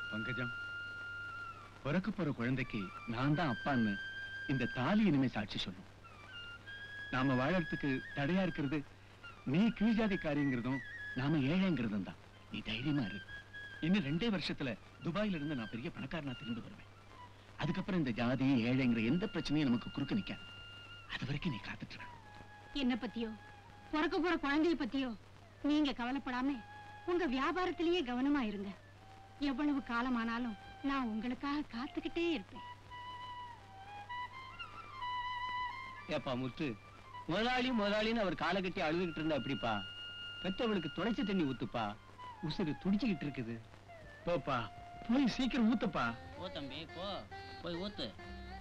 பங்கஜம் பிறக்க போற குழந்தைக்கு நான் தான் அப்பான்னு இந்த தாலி இனிமே சாட்சி சொல்லும் நாம வாழறதுக்கு தடையா இருக்கிறது நீ கீழ்ஜாதிக்காரிங்கிறதும் நாம ஏழைங்கிறதும் தான் நீ தைரியமா இரு இன்னும் ரெண்டே வருஷத்துல துபாயில இருந்து நான் பெரிய பணக்காரனா திரும்பி வருவேன் அதுக்கப்புறம் இந்த ஜாதி ஏழைங்கிற எந்த பிரச்சனையும் நமக்கு குறுக்க நிக்காது அது வரைக்கும் நீ காத்துட்டு இரு. என்ன பத்தியோ பிறக்க போற குழந்தைய பத்தியோ நீங்க கவலைப்படாம உங்க வியாபாரத்திலேயே கவனமா இருங்க எவ்வளவு காலமானாலும் நான் உங்களுக்காக காத்துக்கிட்டே இருப்பேன் ஏப்பா முத்து முதலாளி முதலாளின்னு அவர் காலை கட்டி அழுதுகிட்டு இருந்தா எப்படிப்பா பெத்தவளுக்கு துடைச்ச தண்ணி ஊத்துப்பா உசுறு துடிச்சுக்கிட்டு இருக்குது போப்பா போய் சீக்கிரம் ஊத்தப்பா போ தம்பி போ போய் ஊத்து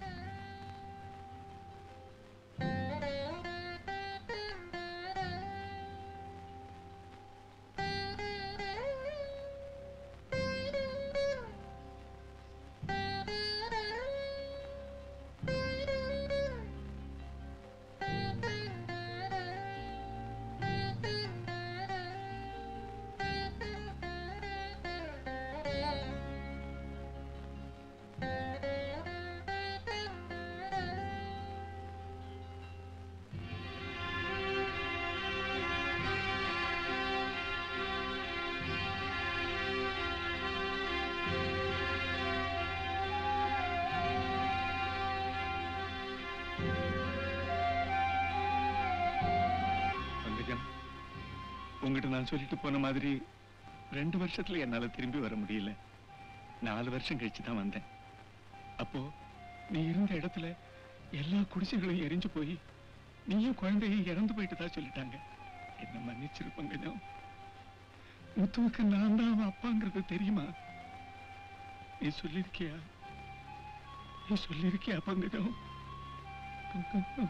பங்கஜம் உங்ககிட்ட நான் சொல்லிட்டு போன மாதிரி ரெண்டு வருஷத்துல என்னால திரும்பி வர முடியல நாலு வருஷம் கழிச்சு தான் வந்தேன் அப்போ நீ இருந்த இடத்துல எல்லா குடிசைகளும் எரிஞ்சு போய் நீயும் குழந்தையும் இறந்து போயிட்டு தான் சொல்லிட்டாங்க என்ன மன்னிச்சிரு பங்கஜம் முத்துவுக்கு நான் தான் அவன் அப்பாங்கிறது தெரியுமா நீ சொல்லிருக்கியா நீ சொல்லிருக்கியா பங்கஜம் பங்கஜம்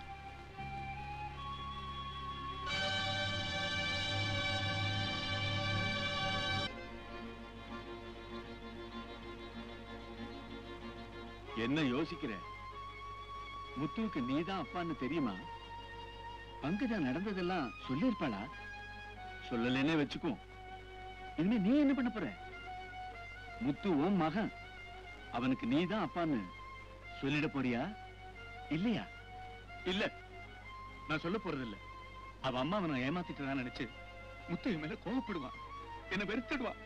என்ன யோசிக்கிற முத்துவுக்கு நீதான் அப்பான்னு தெரியுமா பங்கஜா நடந்ததெல்லாம் சொல்லியிருப்பாளா சொல்லலைன்னே வச்சுக்கோ இனிமே நீ என்ன பண்ண போற முத்து உன் மகன் அவனுக்கு நீதான் அப்பான்னு சொல்லிட போறியா இல்லையா இல்ல நான் சொல்ல போறது இல்ல அவ அம்மா அவனை ஏமாத்திட்டு நினைச்சு முத்து என் மேல கோவப்படுவான் என்ன வெறுத்துடுவான்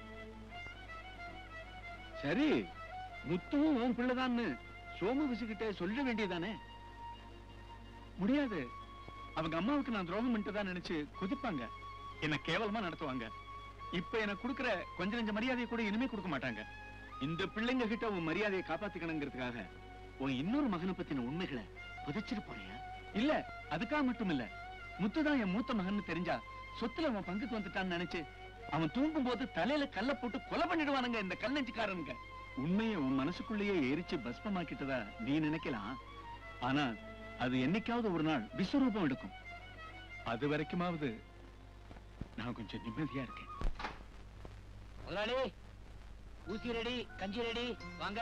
சரி முத்துவும் உன் பிள்ளைதான்னு சோமு விசுகிட்ட சொல்லிட வேண்டியதானே முடியாது அவங்க அம்மாவுக்கு நான் துரோகம் பண்ணிட்டு நினைச்சு கொதிப்பாங்க என்ன கேவலமா நடத்துவாங்க இப்ப எனக்கு கொடுக்கிற கொஞ்ச நெஞ்ச மரியாதையை கூட இனிமே கொடுக்க மாட்டாங்க இந்த பிள்ளைங்க கிட்ட உன் மரியாதையை காப்பாத்திக்கணுங்கிறதுக்காக உன் இன்னொரு மகனை பத்தின உண்மைகளை புதைச்சிட்டு போறியா இல்ல அதுக்காக மட்டும் இல்ல முத்துதான் என் மூத்த மகன் தெரிஞ்சா சொத்துல அவன் பங்குக்கு வந்துட்டான்னு நினைச்சு அவன் தூங்கும் போது தலையில கல்ல போட்டு கொலை பண்ணிடுவானுங்க இந்த கல்லஞ்சிக்காரனுங்க உண்மையை உன் மனசுக்குள்ளேயே எரிச்சு பஸ்பமாக்கிட்டதா நீ நினைக்கலாம் ஆனா அது என்னைக்காவது ஒரு நாள் விஸ்வரூபம் எடுக்கும் அது வரைக்குமாவது நான் கொஞ்சம் நிம்மதியா இருக்கேன் முதலாளி ஊசி ரெடி கஞ்சி ரெடி வாங்க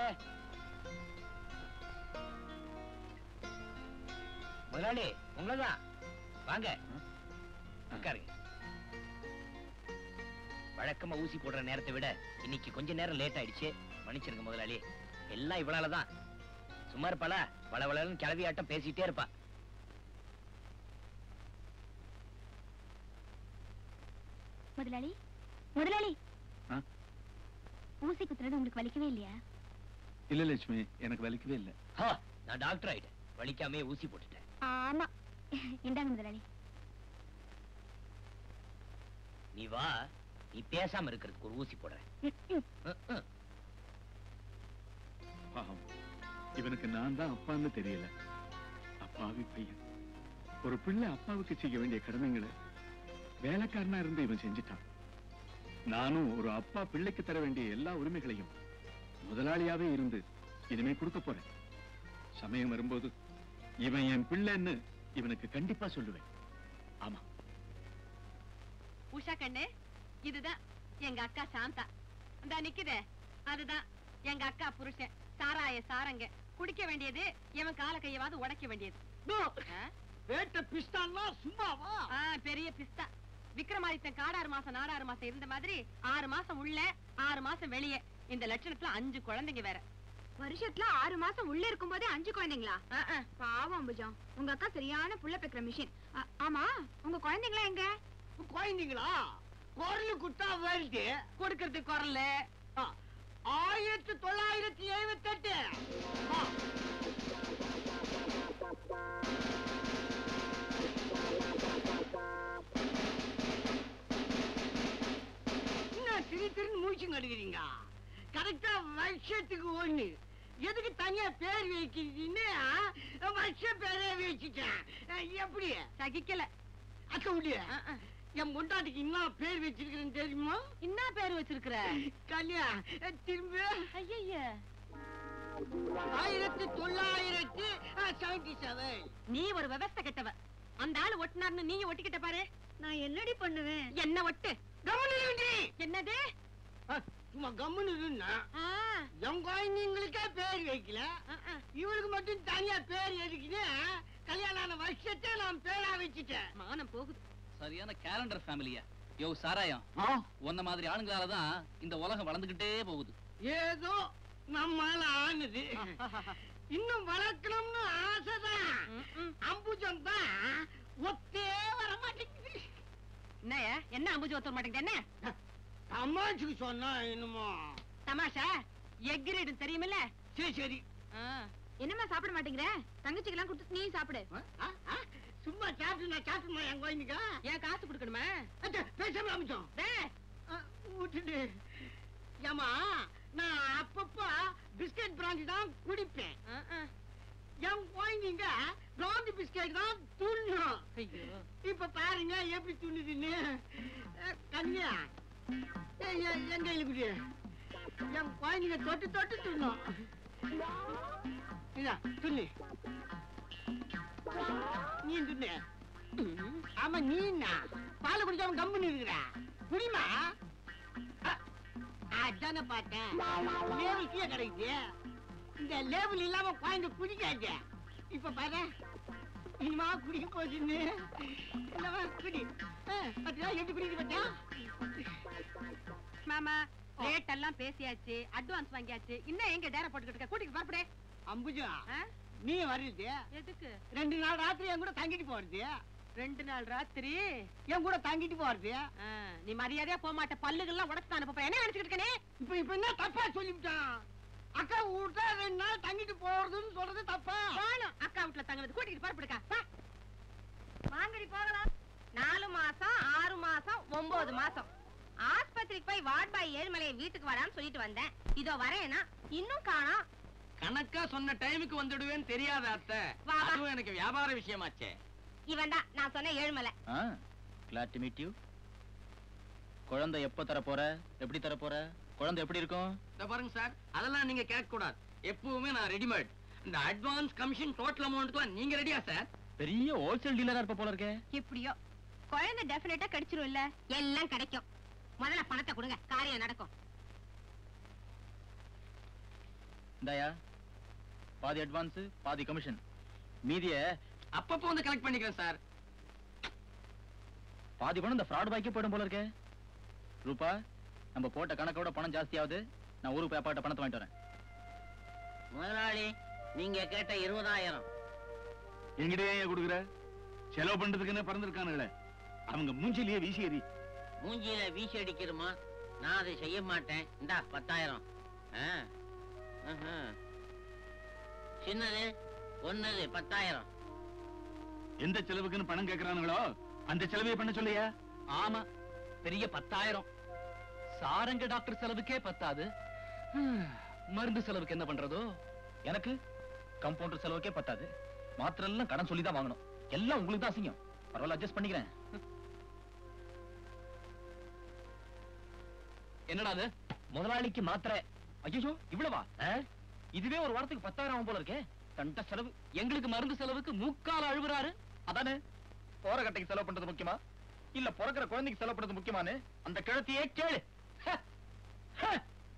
முதலாளி உங்களதான் வாங்க உட்காருங்க வழக்கமா ஊசி போடுற நேரத்தை விட இன்னைக்கு கொஞ்ச நேரம் லேட் ஆயிடுச்சு மன்னிச்சிருங்க முதலாளி எல்லாம் இவளாலதான் சும்மா இருப்பாளா வள வளன்னு கிளவி ஆட்டம் பேசிட்டே இருப்பா முதலாளி முதலாளி ஆ? ஊசி குத்துறது உங்களுக்கு வலிக்கவே இல்லையா இல்ல லட்சுமி எனக்கு வலிக்கவே இல்ல ஹா, நான் டாக்டர் ஆயிட்டேன் வலிக்காமே ஊசி போட்டுட்டேன் ஆமா இந்தாங்க முதலாளி நீ வா நீ பேசாம இருக்கிறதுக்கு ஒரு ஊசி போடுறேன் ம், ம். ம், ம். பாவம் இவனுக்கு நான் தான் அப்பான்னு தெரியல அப்பாவி பையன் ஒரு பிள்ளை அப்பாவுக்கு செய்ய வேண்டிய கடமைங்களை வேலைக்காரனா இருந்து இவன் செஞ்சுட்டான் நானும் ஒரு அப்பா பிள்ளைக்கு தர வேண்டிய எல்லா உரிமைகளையும் முதலாளியாவே இருந்து இனிமே கொடுக்க போறேன் சமயம் வரும்போது இவன் என் பிள்ளைன்னு இவனுக்கு கண்டிப்பா சொல்லுவேன் ஆமா உஷா கண்ணு இதுதான் எங்க அக்கா சாந்தா இந்த நிக்குதே அதுதான் எங்க அக்கா புருஷன் சாராய சாரங்க குடிக்க வேண்டியது இவன் கால கையவாது உடைக்க வேண்டியது ஆ? வேட்ட பிஸ்தான்னா சும்மாவா ஆ, பெரிய பிஸ்தா விக்ரமாதித்தன் காடாறு மாசம் நாடாறு மாசம் இருந்த மாதிரி ஆறு மாசம் உள்ள ஆறு மாசம் வெளியே இந்த லட்சணத்துல அஞ்சு குழந்தைங்க வேற வருஷத்துல ஆறு மாசம் உள்ள இருக்கும் போதே அஞ்சு குழந்தைங்களா பாவம் அம்புஜம் உங்க அக்கா சரியான புள்ள பெக்கிற மிஷின் ஆமா உங்க குழந்தைங்களா எங்க குழந்தைங்களா குரல் குட்டா வருது கொடுக்கறது குரல் ஆ, ஆயிரத்தி தொள்ளாயிரத்தி எழுபத்தி எட்டு என்ன திரு திருன்னு மூச்சுங்க எடுக்கிறீங்க கரெக்டா வருஷத்துக்கு ஒண்ணு எதுக்கு தனியா பேர் வைக்கிறீன்னு வருஷ பேரே வச்சுட்டேன் அஹ், எப்படி சகிக்கல அக்க முடிய என் பொண்டாட்டிக்கு என்ன பேர் வச்சிருக்கிறேன்னு தெரியுமா என்ன பேர் வச்சிருக்கிற கல்யா திரும்ப ஐய ஆயிரத்தி தொள்ளாயிரத்தி செவன்டி செவன் நீ ஒரு விவஸ்தை கெட்டவ அந்த ஆளு ஒட்டினார்னு நீ ஒட்டிக்கிட்ட பாரு நான் என்னடி பண்ணுவேன் என்ன ஒட்டு கவனிண்டி என்னது சும்மா கம்முன்னு இருந்தா ஆ, என் குழந்தைங்களுக்கே பேர் வைக்கல ஆ, ஆ. இவளுக்கு மட்டும் தனியா பேர் எதுக்குன்னு கல்யாணம் ஆன வருஷத்தை நான் பேரா வச்சுட்டேன் மானம் போகுது சரியான கேலண்டர் ஃபேமிலியா யோ சாராயம் உன்ன மாதிரி ஆளுங்களால தான் இந்த உலகம் வளர்ந்துகிட்டே போகுது ஏதோ நம்மால ஆனது இன்னும் வளர்க்கணும்னு ஆசைதான் ம், ம். அம்புஜம் தான் ஒத்தே வர மாட்டேங்குது என்னய்யா என்ன அம்புஜி ஒத்துற மாட்டேங்குது என்ன அம்மாச்சிக்கு சொன்னா என்னமோ தமாஷா எக்ரேடு தெரியுமில்ல சரி சரி ஆ. என்னம்மா சாப்பிட மாட்டேங்கிற தங்கச்சிக்கு எல்லாம் கொடுத்து நீ சாப்பிடு ஆ, ஆ, சும்மா சாப்பிட்டு நான் சாப்பிட்டுமா என் குழந்தைக்கா ஏன் காசு கொடுக்கணுமா அச்சா, பேசாம அமிச்சோம் டேய், விட்டுடு ஏமா நான் அப்பப்போ பிஸ்கட் பிராந்தி தான் குடிப்பேன் ஆ, ஆ. என் குழந்தைங்க பிராந்தி பிஸ்கட் தான் துண்ணும் ஐயோ இப்ப பாருங்க எப்படி துண்ணுதுன்னு அஹ், கன்யா ஏய், ஏய், எங்க இழுக்குது என் குழந்தைங்க தொட்டு தொட்டு துண்ணும் இதா துண்ணு நீ துண்ணு ஆமா நீ என்ன பால் குடிக்காம கம்பெனி இருக்கிற குடிமா அ- அதானே பார்த்தேன் லேபிள் கீழே கிடைக்குது இந்த லேபிள் இல்லாம குழந்தை குடிக்காது இப்ப பாரு இனிமா குடிக்க போச்சுன்னு இல்லவா குடி ஆ, பாத்தியா எப்படி குடிக்க பாத்தியா மாமா ரேட் எல்லாம் பேசியாச்சு அட்வான்ஸ் வாங்கியாச்சு இன்னும் எங்க டேர போட்டுக்கிட்டு இருக்க கூட்டிட்டு பரப்படே அம்புஜா நீ வருது எதுக்கு ரெண்டு நாள் ராத்திரி என் கூட தங்கிட்டு போறது ரெண்டு நாள் ராத்திரி என் கூட தங்கிட்டு போறது ஆ, நீ மரியாதையா போக மாட்ட பல்லுகள்லாம் உடச்சு தான் அனுப்ப என்ன நினைச்சுக்கிட்டு இருக்கனே இப்ப இப்ப என்ன தப்பா சொல்லிவிட்டான் அக்கா வீட்டா ரெண்டு நாள் தங்கிட்டு போறதுன்னு சொல்றது தப்பா வாழும் அக்கா வீட்டுல தங்குறது கூட்டிட்டு பரப்படுக்கா வாங்கடி போகலாம் நாலு மாசம் ஆறு மாசம் ஒன்பது மாசம் ஆஸ்பத்திரிக்கு போய் வார்ட் பாய் ஏழுமலையை வீட்டுக்கு வரான்னு சொல்லிட்டு வந்தேன் இதோ வரேனா இன்னும் காணோம் கணக்கா சொன்ன டைமுக்கு வந்துடுவேன்னு தெரியாத அத்தை வா, வா. அதுவும் எனக்கு வியாபார விஷயமாச்சே இவன் தான் நான் சொன்ன Ezhumalai glad to meet you குழந்தை எப்ப தர போற எப்படி தர போற குழந்தை எப்படி இருக்கும் இந்த பாருங்க சார் அதெல்லாம் நீங்க கேட்க கூடாது எப்பவுமே நான் ரெடிமேட் இந்த அட்வான்ஸ் கமிஷன் டோட்டல் அமௌண்ட்க்குலாம் நீங்க ரெடியா சார் பெரிய ஹோல்சேல் டீலரா இருப்ப போல இருக்கே எப்படியோ குழந்தை டெஃபினட்டா கிடைச்சிரும் இல்ல எல்லாம் கிடைக்கும் முதல்ல பணத்தை கொடுங்க காரியம் நடக்கும் இந்தாயா பாதி அட்வான்ஸ் பாதி கமிஷன் மீதிய அப்பப்போ வந்து கலெக்ட் பண்ணிக்கிறேன் சார் பாதி பணம் இந்த ஃப்ராட் பாய்க்கே போயிடும் போல இருக்கே ரூபா நம்ம போட்ட கணக்கோட பணம் ஜாஸ்தியாவது நான் ஊருக்கு போய் அப்பாட்ட பணத்தை வாங்கிட்டு வரேன் முதலாளி நீங்க கேட்ட இருபதாயிரம் என்கிட்ட ஏன் கொடுக்குற செலவு பண்றதுக்குன்னு பிறந்திருக்கானுங்களே அவங்க மூஞ்சிலேயே வீசி எறி மூஞ்சியில வீசி அடிக்கிறோமா நான் அதை செய்ய மாட்டேன் இந்தா பத்தாயிரம் ஆ, ஆஹா. சின்னது ஒன்னது பத்தாயிரம் எந்த செலவுக்குன்னு பணம் கேக்குறானுங்களோ அந்த செலவையே பண்ண சொல்லியா ஆமா பெரிய பத்தாயிரம் சாரங்க டாக்டர் செலவுக்கே பத்தாது ஹம், மருந்து செலவுக்கு என்ன பண்றதோ எனக்கு கம்பவுண்டர் செலவுக்கே பத்தாது மாத்திரை எல்லாம் கடன் சொல்லி தான் வாங்கணும் எல்லாம் உங்களுக்கு தான் அசிங்கம் பரவாயில்ல அட்ஜஸ்ட் பண்ணிக்கிறேன் என்னடா அது முதலாளிக்கு மாத்திரை ஐயோ இவ்வளவா ஆ? இதுவே ஒரு வாரத்துக்கு பத்தாயிரம் ஆகும் போல இருக்கே கண்ட செலவு எங்களுக்கு மருந்து செலவுக்கு மூக்கால அழுகுறாரு அதானே போற கட்டைக்கு செலவு பண்றது முக்கியமா இல்ல பிறக்கிற குழந்தைக்கு செலவு பண்றது முக்கியமானு அந்த கிழத்தியே கேளு ஹ! ஹ!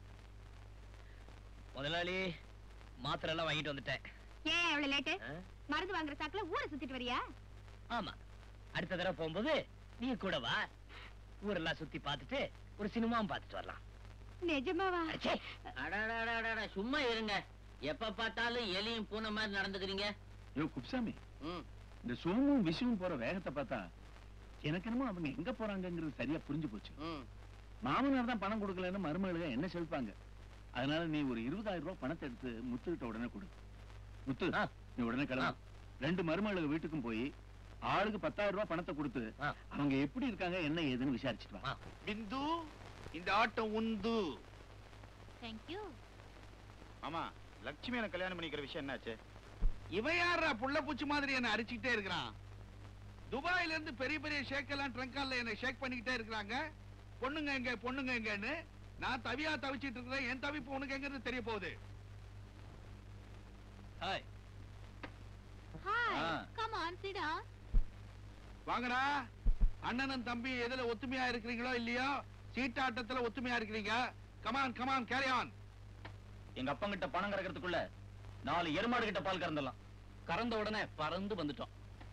முதலாளி மாத்திரை எல்லாம் வாங்கிட்டு வந்துட்டேன் ஏன் எவ்வளவு லேட்டு மருந்து வாங்குற சாக்குல ஊரை சுத்திட்டு வரியா ஆமா அடுத்த தடவை போகும்போது நீ கூட வா ஊரெல்லாம் சுத்தி பார்த்துட்டு ஒரு சினிமாவும் பார்த்துட்டு வரலாம் நிஜமாவா அச்சே, அடடடடட, சும்மா இருங்க எப்ப பார்த்தாலும் எலியும் பூனை மாதிரி நடந்துக்கிறீங்க யோ குப்சாமி ம். இந்த சோமும் விஷுவும் போற வேகத்தை பார்த்தா எனக்கு என்னமோ அவங்க எங்க போறாங்கங்கிறது சரியா புரிஞ்சு போச்சு ம். மாமனார் தான் பணம் கொடுக்கலன்னு மருமகளுக என்ன செலுப்பாங்க அதனால நீ ஒரு இருபதாயிரம் ரூபாய் பணத்தை எடுத்து முத்துக்கிட்ட உடனே கொடு முத்து ஆ. நீ உடனே கிளம்பு ரெண்டு மருமகளுக வீட்டுக்கும் போய் ஆளுக்கு பத்தாயிரம் ரூபாய் பணத்தை கொடுத்து ஆ. அவங்க எப்படி இருக்காங்க என்ன ஏதுன்னு விசாரிச்சுட்டு வா ஆ. பிந்து இந்த ஆட்டம் உந்து தேங்க்யூ ஆமா லட்சுமி எனக்கு கல்யாணம் பண்ணிக்கிற விஷயம் என்னாச்சு இவன் யாரா புள்ள பூச்சி மாதிரி என்ன அடிச்சுக்கிட்டே இருக்கிறான் துபாயில இருந்து பெரிய பெரிய ஷேக் எல்லாம் ட்ரங்கால்ல என்ன ஷேக் பண்ணிக்கிட்டே இருக்கிறாங்க பொண்ணுங்க எங்க பொண்ணுங்க எங்கன்னு நான் தவியா தவிச்சிட்டு இருக்கிறேன் என் தவிப்பு உனக்கு எங்கிறது தெரிய போகுது ஹாய் ஹாய் ஆ. கம் ஆன் சிட் டவுன் வாங்கடா அண்ணனும் தம்பி எதுல ஒத்துமையா இருக்கிறீங்களோ இல்லையோ சீட்டாட்டத்துல ஒத்துமையா இருக்கிறீங்க கமான் கமான் கேரி ஆன் எங்க அப்பங்கிட்ட பணம் கறக்கிறதுக்குள்ள நாலு எருமாடு கிட்ட பால் கறந்துடலாம் கறந்த உடனே பறந்து வந்துட்டோம்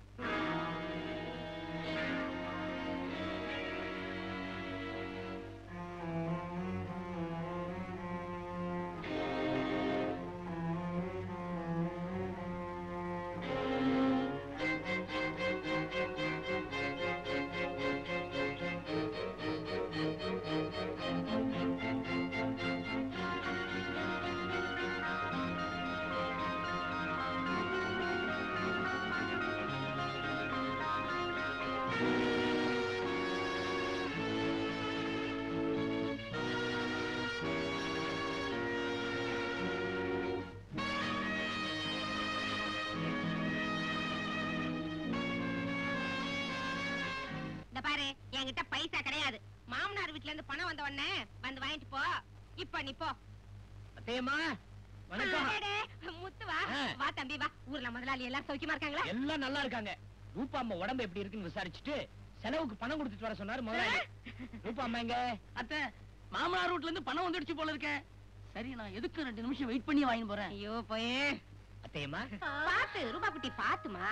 இந்த பாரு என்கிட்ட பைசா கிடையாது மாமனார் வீட்ல இருந்து பணம் வந்த உடனே வந்து வாங்கிட்டு போ இப்ப நீ போ அத்தையம்மா வணக்கம் அடடே, முத்து வா ஆ. வா தம்பி வா ஊர்ல முதலாளி எல்லாம் சௌக்கியமா இருக்காங்களா எல்லாம் நல்லா இருக்காங்க ரூபா அம்மா உடம்பு எப்படி இருக்குன்னு விசாரிச்சுட்டு செலவுக்கு பணம் கொடுத்துட்டு வர சொன்னாரு முதலாளி ரூபா அம்மா எங்க அத்தை மாமனார் வீட்ல இருந்து பணம் வந்துடுச்சு போல இருக்க சரி நான் எதுக்கு ரெண்டு நிமிஷம் வெயிட் பண்ணி வாங்கி போறேன் ஐயோ போய் அத்தையம்மா பாத்து ரூபா குட்டி பாத்துமா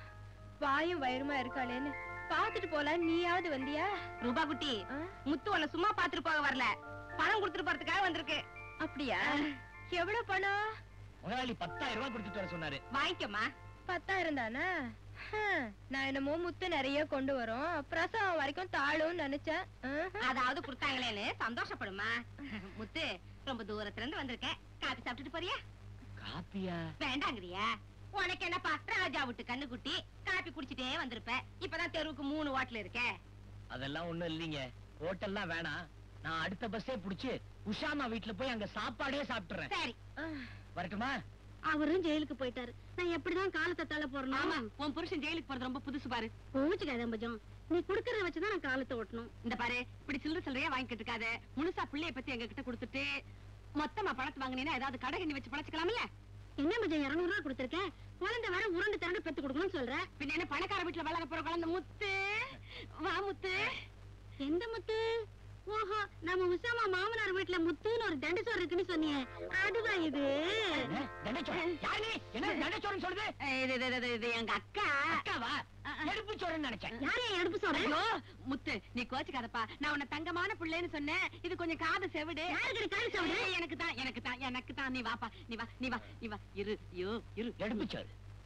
வாயும் வயிறுமா இருக்காளேன்னு பாத்துட்டு போல நீயாவது வந்தியா ரூபா குட்டி ஆ? முத்து உன்னை சும்மா பாத்துட்டு போக வரல பணம் கொடுத்துட்டு போறதுக்காக வந்திருக்கு அப்படியா எவ்வளவு பணம் முதலாளி பத்தாயிரம் ரூபாய் கொடுத்துட்டு வர சொன்னாரு வாங்கிக்கோமா பத்தாயிரம் தானே ஹம், நான் என்னமோ முத்து நிறைய கொண்டு வரோம் பிரசவம் வரைக்கும் தாழும்னு நினைச்சேன் ஆஹா. அதாவது கொடுத்தாங்களேன்னு சந்தோஷப்படுமா முத்து ரொம்ப தூரத்துல இருந்து வந்திருக்கேன் காபி சாப்பிட்டுட்டு போறியா காப்பியா வேண்டாங்கிறியா உனக்கு என்னப்பா ராஜா விட்டு கண்ணு குட்டி காபி குடிச்சிட்டே வந்திருப்ப இப்பதான் தெருவுக்கு மூணு ஹோட்டல் இருக்கே அதெல்லாம் ஒண்ணும் இல்லைங்க ஹோட்டல்லாம் வேணாம் நான் அடுத்த பஸ்ஸே புடிச்சு உஷாமா வீட்டுல போய் அங்க சாப்பாடே சாப்பிட்டுறேன் சரி வரட்டுமா அவரும் ஜெயிலுக்கு போயிட்டாரு நான் எப்படிதான் காலத்தை தள்ள ஆமா போறேன் உன் புருஷன் ஜெயிலுக்கு போறது ரொம்ப புதுசு பாரு கோவிச்சுக்காத அம்பஜம் நீ குடுக்கறத வச்சுதான் நான் காலத்தை ஓட்டணும் இந்த பாரு இப்படி சில்லற சில்லறையா வாங்கிட்டு இருக்காத முழுசா பிள்ளைய பத்தி எங்க கிட்ட கொடுத்துட்டு மொத்தமா பணத்தை வாங்கினீங்கன்னா ஏதாவது கடை கண்ணி வச்சு பழச்சுக்கலாம்ல என்ன மஜம் இருநூறு ரூபா கொடுத்திருக்கேன் குழந்தை வர உருண்டு திரண்டு பெத்து கொடுக்கணும்னு சொல்ற பின்ன என்ன பணக்கார வீட்டுல வளர போற குழந்தை முத்து வா முத்து எந்த முத்து ஓஹோ நம்ம உசாமா மாமனார் வீட்டுல முத்துன்னு ஒரு தண்டு சோறு இருக்குன்னு சொன்னியே அதுவா இது என்ன? தண்டச்சோரன் யாரு நீ? என்ன தண்டச்சோரன் சொல்லுது ஏய், இது, இது, இது, இது எங்க அக்கா அக்காவா எடுப்பு சோரன் நினைச்சேன் யாரையா எடுப்பு சொல்ற ஐயோ முத்து நீ கோச்சுக்காதப்பா நான் உன்னை தங்கமான பிள்ளைன்னு சொன்னேன் இது கொஞ்சம் காது செவிடு யாருக்கு காது செவிடு? ஏய், எனக்கு தான் எனக்கு தான் எனக்கு தான் நீ வாப்பா நீ வா நீ வா நீ வா இரு ஐயோ இரு எடுப்பு சோறு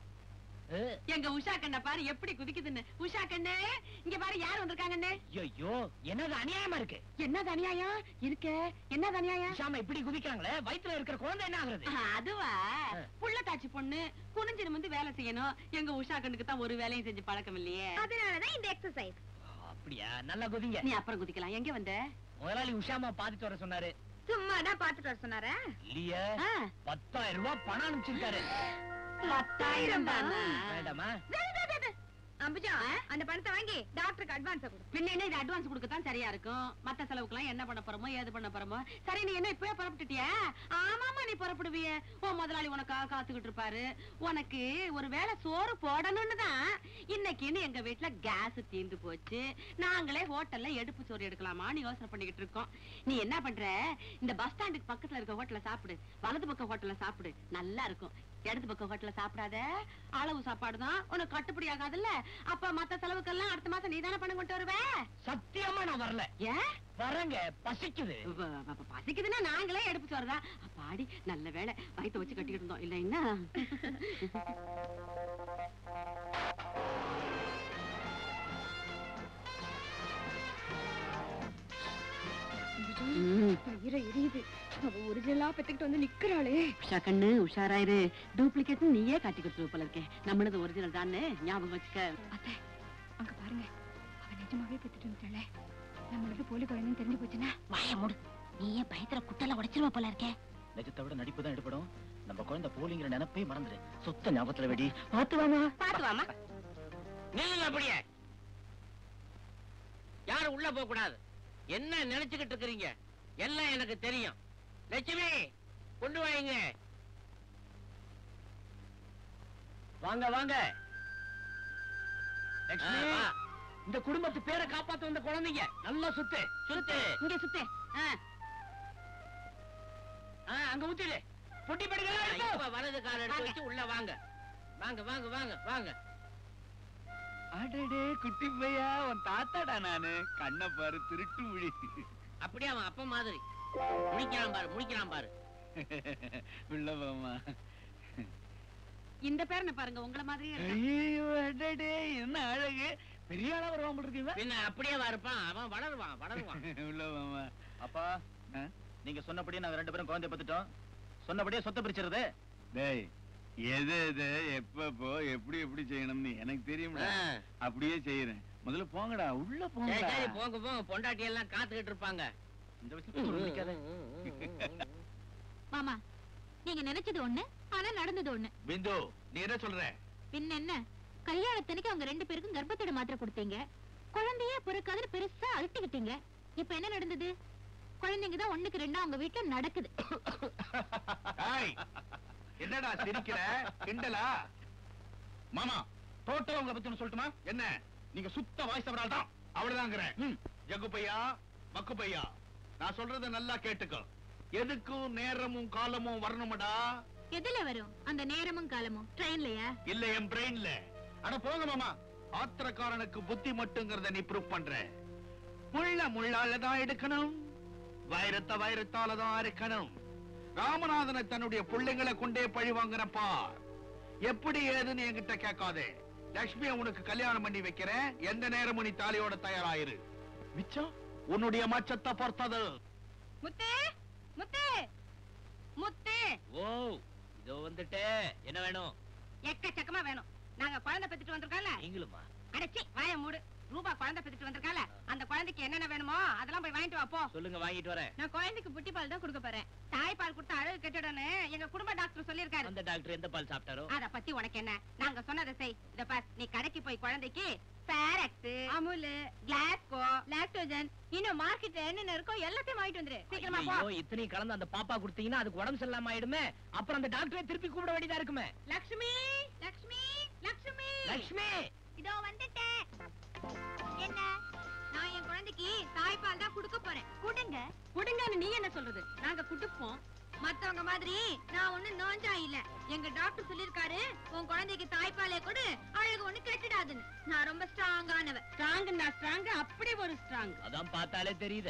ஏ, எங்க உஷா கண்ண பாரு எப்படி குதிக்குதுன்னு உஷா கண்ணு இங்க பாரு யார் வந்திருக்காங்கன்னு ஐயோ என்னது அநியாயமா இருக்கு என்ன அநியாயம் இருக்க என்ன அநியாயம் உஷாமா இப்படி குதிக்கிறாங்களே வயித்துல இருக்கிற குழந்தை என்ன ஆகுறது அதுவா புள்ள தாச்சி பொண்ணு குனிஞ்சு நிமிந்து வேலை செய்யணும் எங்க உஷா கண்ணுக்கு தான் ஒரு வேலையும் செஞ்சு பழக்கம் இல்லையே அதனாலதான் இந்த எக்ஸசைஸ் அப்படியா நல்லா குதிங்க நீ அப்புறம் குதிக்கலாம் எங்க வந்த முதலாளி உஷாமா பாத்துட்டு வர சொன்னாரு சும்மா தான் பாத்துட்டு வர சொன்னாரா இல்லையே ஆ, பத்தாயிரம் ரூபாய் பணம் அனுப்பிச்சிருக்காரு பத்தாயிரம் தானா வேண்டாமா அம்புஜா அந்த பணத்தை வாங்கி டாக்டருக்கு அட்வான்ஸ் கொடு பின்ன என்ன இது அட்வான்ஸ் கொடுக்கத்தான் சரியா இருக்கும் மத்த செலவுக்குலாம் என்ன பண்ண போறோமோ ஏது பண்ண போறோமோ சரி நீ என்ன இப்பவே புறப்பட்டுட்டியா ஆமாமா நீ புறப்படுவிய உன் முதலாளி உனக்காக காத்துக்கிட்டு இருப்பாரு உனக்கு ஒரு வேளை சோறு போடணும்னு தான் இன்னைக்குன்னு எங்க வீட்டுல கேஸ் தீந்து போச்சு நாங்களே ஹோட்டல்ல எடுப்பு சோறு எடுக்கலாமான்னு யோசனை பண்ணிக்கிட்டு இருக்கோம் நீ என்ன பண்ற இந்த பஸ் ஸ்டாண்டுக்கு பக்கத்துல இருக்க ஹோட்டல்ல சாப்பிடு வலது பக்கம் ஹோட்டல்ல சாப்பிடு நல்லா இருக்கும் இடது பக்கம் ஹோட்டல்ல சாப்பிடாத அளவு சாப்பாடு தான் உனக்கு கட்டுப்படி ஆகாதுல்ல அப்ப மத்த செலவுக்கெல்லாம் அடுத்த மாசம் நீ தானே பணம் கொண்டு வருவ சத்தியமா நான் வரல ஏன் வரங்க பசிக்குது வ- வ- வ- பசிக்குதுன்னா நாங்களே எடுப்பு வரதா பாடி நல்ல வேலை வயித்தை வச்சு கட்டிக்கிட்டு இருந்தோம் இல்ல என்ன வயிறு எரியுது அவ ஒரிஜினலா பெத்துக்கிட்டு வந்து நிக்கிறாளே உஷா கண்ணு உஷாராயிரு டூப்ளிகேட் நீயே காட்டி கொடுத்துருவ போல இருக்கே நம்மளது ஒரிஜினல் தானே ஞாபகம் வச்சுக்க அத்தை அங்க பாருங்க அவ நிஜமாவே பெத்துட்டு வந்துட்டாளே நம்மளது போலி குழந்தைன்னு தெரிஞ்சு போச்சுன்னா வாய மூடு நீயே பயத்துல குட்டல உடைச்சிருவ போல இருக்கே நிஜத்தை விட நடிப்பு தான் எடுப்படும் நம்ம குழந்தை போலிங்கிற நினைப்பே மறந்துடு சொத்த ஞாபகத்துல வெடி பார்த்து வாமா பாத்து வாமா நில்லுங்க அப்படியே யாரும் உள்ள போக கூடாது என்ன நினைச்சுக்கிட்டு இருக்கிறீங்க எல்லாம் எனக்கு தெரியும் லட்சுமி கொண்டு வாங்க வாங்க வாங்க லட்சுமி ஆ, வா. இந்த குடும்பத்து பேரை காப்பாத்த வந்த குழந்தைங்க நல்லா சுத்து சுத்து இங்க சுத்து ஆ, ஆ, அங்க ஊத்திடு பொட்டி ஆ, படுக்கலாம் இப்ப வலது கால் எடுத்து வச்சு உள்ள வாங்க வாங்க வாங்க வாங்க வாங்க அடடே குட்டி பையா உன் தாத்தாடா நானு கண்ணை பாரு திருட்டு முழி அப்படியே அவன் அப்ப மாதிரி முடிக்கிறான் பாரு முடிக்கிறான் பாரு உள்ள போமா இந்த பேரனை பாருங்க உங்கள மாதிரியே இருக்கான். ஐயோ அடடே என்ன அழகு பெரிய ஆளா வருவான் போல இருக்கீங்க பின்ன அப்படியே இருப்பான் அவன் வளருவான் வளருவான் உள்ள போமா அப்பா ஆ? நீங்க சொன்னபடியே நாங்க ரெண்டு பேரும் குழந்தை பத்துட்டோம் சொன்னபடியே சொத்தை பிரிச்சிருது டேய் எது எது எப்பப்போ எப்படி எப்படி செய்யணும்னு எனக்கு தெரியும்டா ஆ. அப்படியே செய்யறேன் முதல்ல போங்கடா உள்ள சரி போங்கடா சரி போங்க போங்க பொண்டாட்டி எல்லாம் காத்துக்கிட்டு இருப்பாங்க இந்த வயசுல ஒரு நிக்காத. மாமா நீங்க நினைச்சது ஒண்ணு ஆனா நடந்தது ஒண்ணு பிந்து நீ என்ன சொல்ற பின்ன என்ன கல்யாணத்தனைக்கு அவங்க ரெண்டு பேருக்கும் கர்ப்பத்தோட மாத்திரை கொடுத்தீங்க குழந்தையே பிறக்காதுன்னு பெருசா அழுத்திக்கிட்டீங்க இப்ப என்ன நடந்தது குழந்தைங்க தான் ஒண்ணுக்கு ரெண்டா அவங்க வீட்டுல நடக்குது ஏய், என்னடா சிரிக்கிற கிண்டலா மாமா டோட்டலா உங்களை பத்தி ஒண்ணு சொல்லட்டுமா என்ன நீங்க சுத்த வாய்ஸ் அவரால் தான் அவ்வளவுதாங்கிறேன் ம். ஜக்கு பையா மக்கு பையா நான் சொல்றத நல்லா கேட்டுக்கோ எதுக்கும் நேரமும் காலமும் வரணுமடா எதுல வரும் அந்த நேரமும் காலமும் ட்ரெயின்லயா இல்ல என் பிரெயின்ல அட போங்க மாமா ஆத்திரக்காரனுக்கு புத்தி மட்டுங்கிறத நீ ப்ரூவ் பண்ற முள்ள முள்ளால தான் எடுக்கணும் வைரத்தை வைரத்தால தான் அறுக்கணும் ராமநாதனை தன்னுடைய பிள்ளைங்களை கொண்டே பழி வாங்குறப்பா எப்படி ஏதுன்னு என்கிட்ட கேட்காதே லட்சுமியை உனக்கு கல்யாணம் பண்ணி வைக்கிறேன் எந்த நேரமும் நீ தாலியோட தயாராயிரு மிச்சம் உன்னுடைய மச்சத்தை பொறுத்தது முத்து முத்து முத்து ஓ இதோ வந்துட்டே என்ன வேணும் எக்கச்சக்கமா வேணும் நாங்க குழந்தை பெத்துட்டு வந்திருக்கோம்ல நீங்களுமா அடைச்சி வாய மூடு ரூபா குழந்தை பெத்துட்டு வந்திருக்கால அந்த குழந்தைக்கு என்னென்ன வேணுமோ அதெல்லாம் போய் வாங்கிட்டு வா போ சொல்லுங்க வாங்கிட்டு வரேன் நான் குழந்தைக்கு புட்டி பால் தான் கொடுக்க போறேன் தாய்ப்பால் கொடுத்து அழகு கெட்டுடனே எங்க குடும்ப டாக்டர் சொல்லியிருக்காரு அந்த டாக்டர் எந்த பால் சாப்பிட்டாரோ அத பத்தி உனக்கு என்ன நாங்க சொன்னதை செய் இத பார் நீ கடைக்கு போய் குழந்தைக்கு பேரக்ஸ் அமுல் கிளாஸ்கோ லாக்டோஜன் இன்னும் மார்க்கெட்ல என்னென்ன இருக்கோ எல்லாத்தையும் வாங்கிட்டு வந்துரு சீக்கிரமா போ ஐயோ இத்தனையும் கலந்து அந்த பாப்பா கொடுத்தீங்கன்னா அதுக்கு உடம்பு சரியில்லாம ஆயிடுமே அப்புறம் அந்த டாக்டரை திருப்பி கூப்பிட வேண்டியதா இருக்குமே லக்ஷ்மி லக்ஷ்மி லக்ஷ்மி லட்சுமி இதோ வந்துட்டேன் என்ன நான் என் குழந்தைக்கு தாய்ப்பால் தான் கொடுக்க போறேன் கொடுங்க குடுங்கன்னு நீ என்ன சொல்றது நாங்க குடுப்போம் மத்தவங்க மாதிரி நான் ஒண்ணு நோஞ்சா இல்ல எங்க டாக்டர் சொல்லிருக்காரு உன் குழந்தைக்கு தாய்ப்பாலே கொடு அழகு ஒண்ணு கெட்டுடாதுன்னு நான் ரொம்ப ஸ்ட்ராங்கானவ ஸ்ட்ராங்குன்னா ஸ்ட்ராங் அப்படி ஒரு ஸ்ட்ராங் அதான் பார்த்தாலே தெரியுது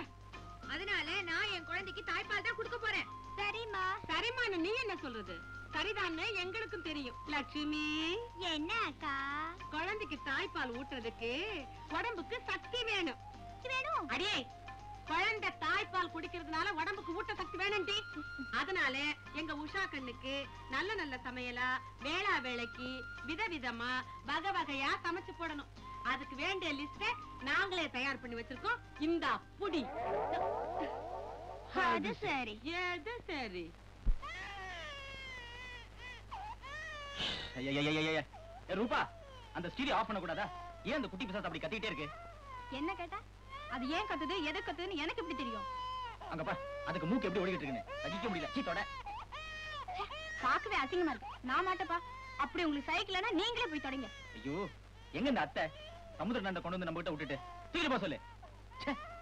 அதனால நான் என் குழந்தைக்கு தாய்ப்பால் தான் கொடுக்க போறேன் சரிம்மா சரிம்மான்னு நீ என்ன சொல்றது சரிதான்னு எங்களுக்கும் தெரியும் லட்சுமி என்ன அக்கா குழந்தைக்கு தாய்ப்பால் ஊட்டுறதுக்கு உடம்புக்கு சக்தி வேணும் வேணும் அடியே குழந்தை தாய்ப்பால் குடிக்கிறதுனால உடம்புக்கு ஊட்ட சக்தி வேணும்டி அதனால எங்க உஷா கண்ணுக்கு நல்ல நல்ல சமையலா வேளா வேளைக்கு விதவிதமா வகை வகையா சமைச்சு போடணும் அதுக்கு வேண்டிய லிஸ்ட நாங்களே தயார் பண்ணி வச்சிருக்கோம் இந்த புடி அது சரி எது சரி ஐயையையையைய. ஏ, ரூபா அந்த ஸ்டீரியோ ஆஃப் பண்ண கூடாதா ஏன் அந்த குட்டி பிசாசு அப்படி கத்திட்டே இருக்கு என்ன கேட்டா அது ஏன் கத்துது எதை கத்துதுன்னு எனக்கு எப்படி தெரியும் அங்க பா அதுக்கு மூக்கு எப்படி ஓடிக்கிட்டு இருக்குன்னு சகிக்க முடியல சீத்தோட பார்க்கவே அசிங்கமா இருக்கு நான் மாட்டப்பா அப்படி உங்களுக்கு சைக்கிள்னா நீங்களே போய் தொடங்க ஐயோ எங்க இந்த அத்தை சமுத்திர நண்டை கொண்டு வந்து நம்ம கிட்ட விட்டுட்டு தூக்கிட்டு போக சொல்லு ச்சே